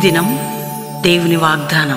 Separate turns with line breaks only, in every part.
దినం దేవుని వాగ్దానం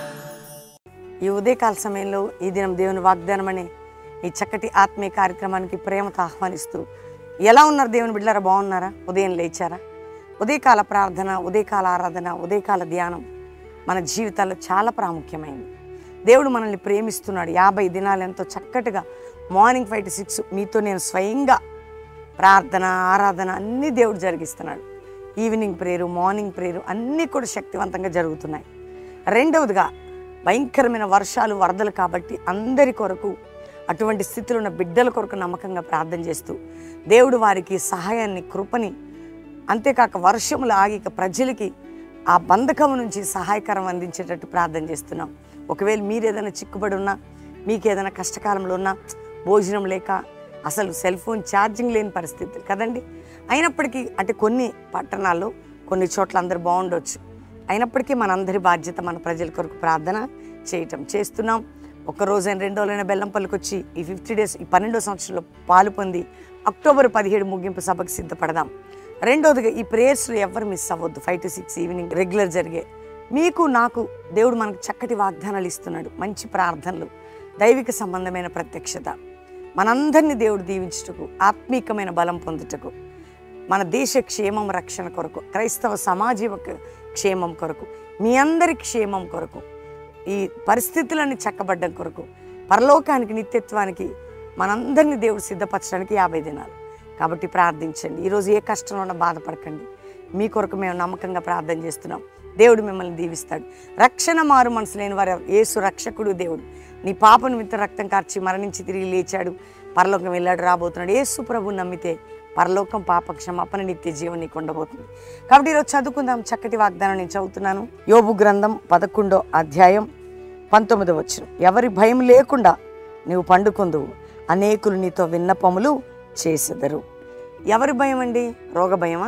ఈ ఉదయకాల సమయంలో ఈ దినం దేవుని వాగ్దానం అనే ఈ చక్కటి ఆత్మీయ కార్యక్రమానికి ప్రేమతో ఆహ్వానిస్తూ ఎలా ఉన్నారు దేవుని బిడ్డలారా బాగున్నారా ఉదయం లేచారా ఉదయకాల ప్రార్థన ఉదయకాల ఆరాధన ఉదయకాల ధ్యానం మన జీవితాల్లో చాలా ప్రాముఖ్యమైనది దేవుడు మనల్ని ప్రేమిస్తున్నాడు యాభై దినాలు ఎంతో చక్కటిగా మార్నింగ్ ఫైవ్ టు సిక్స్ మీతో నేను స్వయంగా ప్రార్థన ఆరాధన అన్నీ దేవుడు జరిగిస్తున్నాడు ఈవినింగ్ ప్రేయరు మార్నింగ్ ప్రేయరు అన్నీ కూడా శక్తివంతంగా జరుగుతున్నాయి రెండవదిగా భయంకరమైన వర్షాలు వరదలు కాబట్టి అందరి కొరకు అటువంటి స్థితిలో ఉన్న బిడ్డల కొరకు నమ్మకంగా ప్రార్థన చేస్తూ దేవుడు వారికి సహాయాన్ని కృపని అంతేకాక వర్షములు ఆగి ఇక ప్రజలకి ఆ బంధకం నుంచి సహాయకరం అందించేటట్టు ప్రార్థన చేస్తున్నాం ఒకవేళ మీరు ఏదైనా చిక్కుబడి ఉన్నా మీకు ఏదైనా కష్టకాలంలో ఉన్నా భోజనం లేక అసలు సెల్ ఫోన్ ఛార్జింగ్ లేని పరిస్థితి కదండి అయినప్పటికీ అంటే కొన్ని పట్టణాల్లో కొన్ని చోట్ల అందరు బాగుండొచ్చు అయినప్పటికీ మనందరి బాధ్యత మన ప్రజల కొరకు ప్రార్థన చేయటం చేస్తున్నాం ఒక రోజైన రెండు రోజులైన బెల్లంపల్లికి వచ్చి ఈ ఫిఫ్టీ డేస్ ఈ పన్నెండో సంవత్సరంలో పాలు పొంది అక్టోబర్ పదిహేడు ముగింపు సభకు సిద్ధపడదాం రెండోదిగా ఈ ప్రేయర్స్లో ఎవరు మిస్ అవ్వద్దు five to six evening regular జరిగే మీకు నాకు దేవుడు మనకు చక్కటి వాగ్దానాలు ఇస్తున్నాడు మంచి ప్రార్థనలు దైవిక సంబంధమైన ప్రత్యక్షత మనందరినీ దేవుడు దీవించుటకు ఆత్మీకమైన బలం పొందుటకు మన దేశ క్షేమం రక్షణ కొరకు క్రైస్తవ సమాజీవ క్షేమం కొరకు మీ అందరి క్షేమం కొరకు ఈ పరిస్థితులన్నీ చక్కబడ్డం కొరకు పరలోకానికి నిత్యత్వానికి మనందరినీ దేవుడు సిద్ధపరచడానికి యాభై దినాలు కాబట్టి ప్రార్థించండి ఈరోజు ఏ కష్టంలో ఉన్నా బాధపడకండి మీ కొరకు మేము నమ్మకంగా ప్రార్థన చేస్తున్నాం దేవుడు మిమ్మల్ని దీవిస్తాడు రక్షణ మారు మనసు లేని వారు యేసు రక్షకుడు దేవుడు నీ పాప నిమిత్తం రక్తం కార్చి మరణించి తిరిగి లేచాడు పరలోకం వెళ్ళాడు రాబోతున్నాడు యేసు ప్రభు నమ్మితే పరలోకం పాప క్షమాపణ నిత్య జీవం నీకు ఉండబోతుంది కాబట్టి ఈరోజు చదువుకుందాం చక్కటి వాగ్దానం నేను చదువుతున్నాను యోబు గ్రంథం పదకొండో అధ్యాయం పంతొమ్మిదో వచ్చిన ఎవరి భయం లేకుండా నీవు పండుకుందువు అనేకులు నీతో విన్నపములు చేసెదరు ఎవరి భయం అండి రోగ భయమా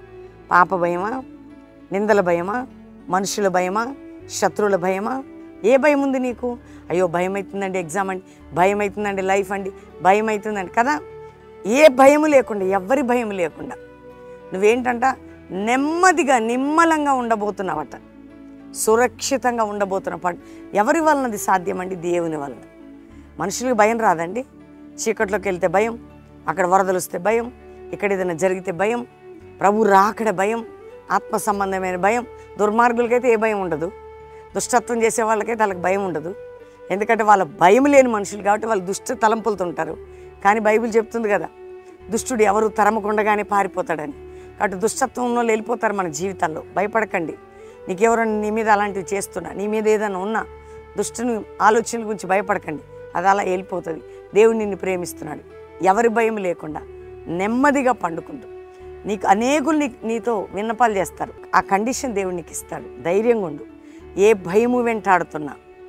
పాప భయమా నిందల భయమా మనుషుల భయమా శత్రువుల భయమా ఏ భయం ఉంది నీకు అయ్యో భయం అవుతుందండి ఎగ్జామ్ అండి భయం అవుతుందండి లైఫ్ అండి భయం అవుతుందండి కదా ఏ భయము లేకుండా ఎవరి భయం లేకుండా నువ్వేంటంట నెమ్మదిగా నిమ్మలంగా ఉండబోతున్నావట సురక్షితంగా ఉండబోతున్న పడ్ ఎవరి వలనది సాధ్యమండి దేవుని వలన మనుషులకు భయం రాదండి చీకట్లోకి వెళ్తే భయం అక్కడ వరదలు వస్తే భయం ఇక్కడ ఏదైనా జరిగితే భయం ప్రభు రాకడ భయం ఆత్మ సంబంధమైన భయం దుర్మార్గులకైతే ఏ భయం ఉండదు దుష్టత్వం చేసే వాళ్ళకైతే వాళ్ళకి భయం ఉండదు ఎందుకంటే వాళ్ళ భయం లేని మనుషులు కాబట్టి వాళ్ళు దుష్ట తలంపులతో ఉంటారు కానీ బైబిల్ చెప్తుంది కదా దుష్టుడు ఎవరు తరమకుండగానే పారిపోతాడని కాబట్టి దుష్టత్వంలో వెళ్ళిపోతారు మన జీవితాల్లో భయపడకండి నీకెవరైనా నీ మీద అలాంటివి చేస్తున్నా నీ మీద ఏదైనా ఉన్నా దుష్టుని ఆలోచనల గురించి భయపడకండి అది అలా వెళ్ళిపోతుంది దేవుడు నిన్ను ప్రేమిస్తున్నాడు ఎవరి భయం లేకుండా నెమ్మదిగా పండుకుంటూ నీకు అనేకులు నీ నీతో విన్నపాలు చేస్తారు ఆ కండిషన్ దేవుడు నీకు ఇస్తాడు ధైర్యంగా ఉండు ఏ భయము వెంటాడుతున్నా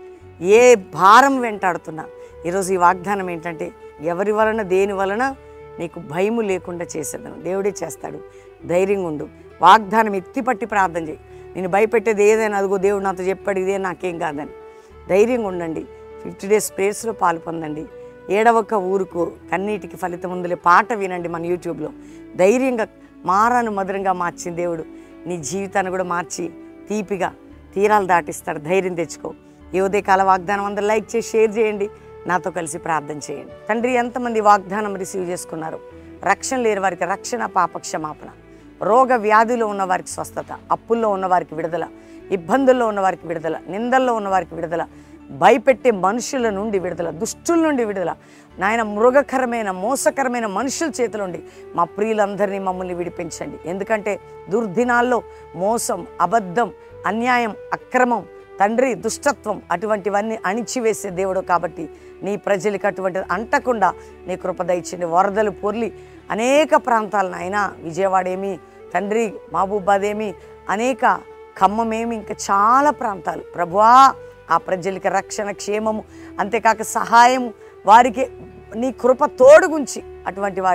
ఏ భారం వెంటాడుతున్నా ఈరోజు ఈ వాగ్దానం ఏంటంటే ఎవరి వలన దేని వలన నీకు భయము లేకుండా చేసేదను దేవుడే చేస్తాడు ధైర్యంగా ఉండు వాగ్దానం ఎత్తిపట్టి ప్రార్థన చేయి నేను భయపెట్టేది ఏదైనా అదిగో దేవుడు నాతో చెప్పాడు ఇదే నాకేం కాదని ధైర్యంగా ఉండండి ఫిఫ్టీ డేస్ ప్రేయర్స్లో పాలు పొందండి ఏడవక ఊరుకు కన్నీటికి ఫలితం ఉందిలే పాట వినండి మన యూట్యూబ్లో ధైర్యంగా మారాను మధురంగా మార్చిన దేవుడు నీ జీవితాన్ని కూడా మార్చి తీపిగా తీరాలు దాటిస్తాడు ధైర్యం తెచ్చుకో ఈ ఉదయకాల వాగ్దానం అందరూ లైక్ చేసి షేర్ చేయండి నాతో కలిసి ప్రార్థన చేయండి తండ్రి ఎంతమంది వాగ్దానం రిసీవ్ చేసుకున్నారు రక్షణ లేని వారికి రక్షణ పాప క్షమాపణ రోగ వ్యాధిలో ఉన్న వారికి స్వస్థత అప్పుల్లో ఉన్న వారికి విడుదల ఇబ్బందుల్లో ఉన్న వారికి విడుదల నిందల్లో ఉన్న వారికి విడుదల భయపెట్టే మనుషుల నుండి విడుదల దుష్టుల నుండి విడుదల నాయన మృగకరమైన మోసకరమైన మనుషుల చేతుల నుండి మా ప్రియులందరినీ మమ్మల్ని విడిపించండి ఎందుకంటే దుర్దినాల్లో మోసం అబద్ధం అన్యాయం అక్రమం తండ్రి దుష్టత్వం అటువంటివన్నీ అణిచివేసే దేవుడు కాబట్టి నీ ప్రజలకు అటువంటి అంటకుండా నీ కృప దయచింది వరదలు పొర్లి అనేక ప్రాంతాలను అయినా విజయవాడ ఏమి తండ్రి మహబూబాద్ ఏమి అనేక ఖమ్మమేమి ఇంకా చాలా ప్రాంతాలు ప్రభువా ఆ ప్రజలకి రక్షణ క్షేమము అంతేకాక సహాయము వారికి నీ కృప తోడుగుంచి అటువంటి వారికి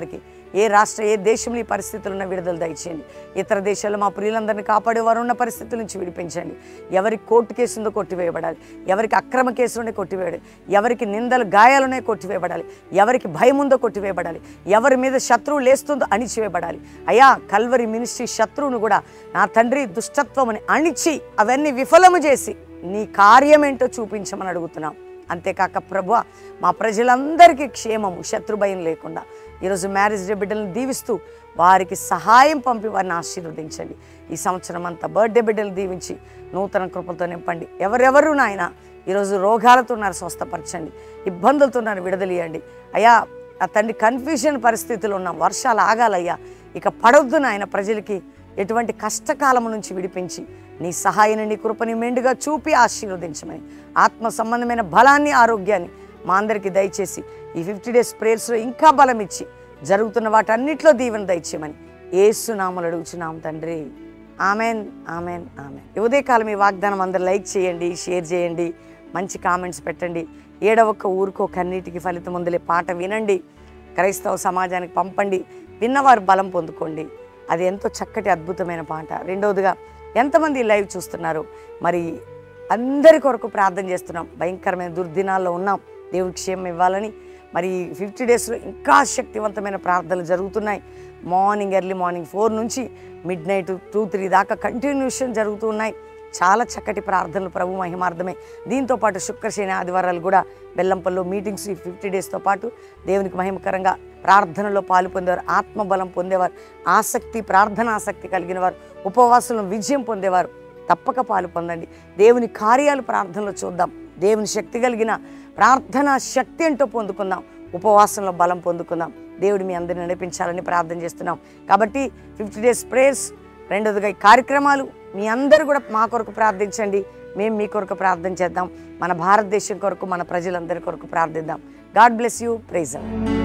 ఏ రాష్ట్ర ఏ దేశంలో ఈ పరిస్థితులు ఉన్న విడుదల దయచేయండి ఇతర దేశాల్లో మా ప్రియులందరినీ కాపాడే వారు ఉన్న పరిస్థితుల నుంచి విడిపించండి ఎవరికి కోర్టు కేసు ఉందో కొట్టివేయబడాలి ఎవరికి అక్రమ కేసులోనే కొట్టివేయడాలి ఎవరికి నిందలు గాయాలునే కొట్టివేయబడాలి ఎవరికి భయం ఉందో కొట్టివేయబడాలి ఎవరి మీద శత్రువు లేస్తుందో అణిచివేయబడాలి అయ్యా కల్వరి మినిస్ట్రీ శత్రువును కూడా నా తండ్రి దుష్టత్వమని అణిచి అవన్నీ విఫలము చేసి నీ కార్యమేంటో చూపించమని అడుగుతున్నాం అంతేకాక ప్రభు మా ప్రజలందరికీ క్షేమము శత్రుభయం లేకుండా ఈరోజు మ్యారేజ్ డే బిడ్డలను దీవిస్తూ వారికి సహాయం పంపి వారిని ఆశీర్వదించండి ఈ సంవత్సరం అంతా బర్త్డే బిడ్డలు దీవించి నూతన కృపలతో నింపండి ఎవరెవరు నాయన ఈరోజు రోగాలతో ఉన్నారు స్వస్థపరచండి ఇబ్బందులతో ఉన్నారు విడుదలియండి అయ్యా ఆ తండ్రి కన్ఫ్యూజన్ పరిస్థితులు ఉన్నాం వర్షాలు ఆగాలయ్యా ఇక పడొద్దు నాయన ప్రజలకి ఎటువంటి కష్టకాలము నుంచి విడిపించి నీ సహాయాన్ని నీ కృపని మెండుగా చూపి ఆశీర్వదించమని ఆత్మ సంబంధమైన బలాన్ని ఆరోగ్యాన్ని మా అందరికీ దయచేసి ఈ ఫిఫ్టీ డేస్ ప్రేయర్స్లో ఇంకా బలం ఇచ్చి జరుగుతున్న వాటన్నిటిలో దీవెన దయచేయమని ఏసు నామలు అడుగుచున్నాం తండ్రి ఆమెన్ ఆమెన్ ఆమెన్ ఈ ఉదయకాలం ఈ వాగ్దానం అందరు లైక్ చేయండి షేర్ చేయండి మంచి కామెంట్స్ పెట్టండి ఏడవక్క ఊరుకో కన్నీటికి ఫలితం ఉందిలే పాట వినండి క్రైస్తవ సమాజానికి పంపండి విన్నవారు బలం పొందుకోండి అది ఎంతో చక్కటి అద్భుతమైన పాట రెండవదిగా ఎంతమంది ఈ లైవ్ చూస్తున్నారు మరి అందరి కొరకు ప్రార్థన చేస్తున్నాం భయంకరమైన దుర్దినాల్లో ఉన్నాం దేవుడి క్షేమం ఇవ్వాలని మరి ఫిఫ్టీ డేస్లో ఇంకా శక్తివంతమైన ప్రార్థనలు జరుగుతున్నాయి మార్నింగ్ ఎర్లీ మార్నింగ్ ఫోర్ నుంచి మిడ్ నైట్ టూ త్రీ దాకా కంటిన్యూషన్ జరుగుతూ ఉన్నాయి చాలా చక్కటి ప్రార్థనలు ప్రభు మహిమార్థమే దీంతో పాటు శుక్రశని ఆదివారాలు కూడా బెల్లంపల్లో మీటింగ్స్ ఈ ఫిఫ్టీ డేస్తో పాటు దేవునికి మహిమకరంగా ప్రార్థనలో పాలు పొందేవారు ఆత్మబలం పొందేవారు ఆసక్తి ప్రార్థన ఆసక్తి కలిగిన వారు ఉపవాసంలో విజయం పొందేవారు తప్పక పాలు పొందండి దేవుని కార్యాలు ప్రార్థనలో చూద్దాం దేవుని శక్తి కలిగిన ప్రార్థన శక్తి ఏంటో పొందుకుందాం ఉపవాసంలో బలం పొందుకుందాం దేవుడు మీ అందరిని నడిపించాలని ప్రార్థన చేస్తున్నాం కాబట్టి ఫిఫ్టీ డేస్ ప్రేయర్స్ రెండోదిగా ఈ కార్యక్రమాలు మీ అందరూ కూడా మా కొరకు ప్రార్థించండి మేము మీ కొరకు ప్రార్థన చేద్దాం మన భారతదేశం కొరకు మన ప్రజలందరి కొరకు ప్రార్థిద్దాం గాడ్ బ్లెస్ యూ ప్రైజ్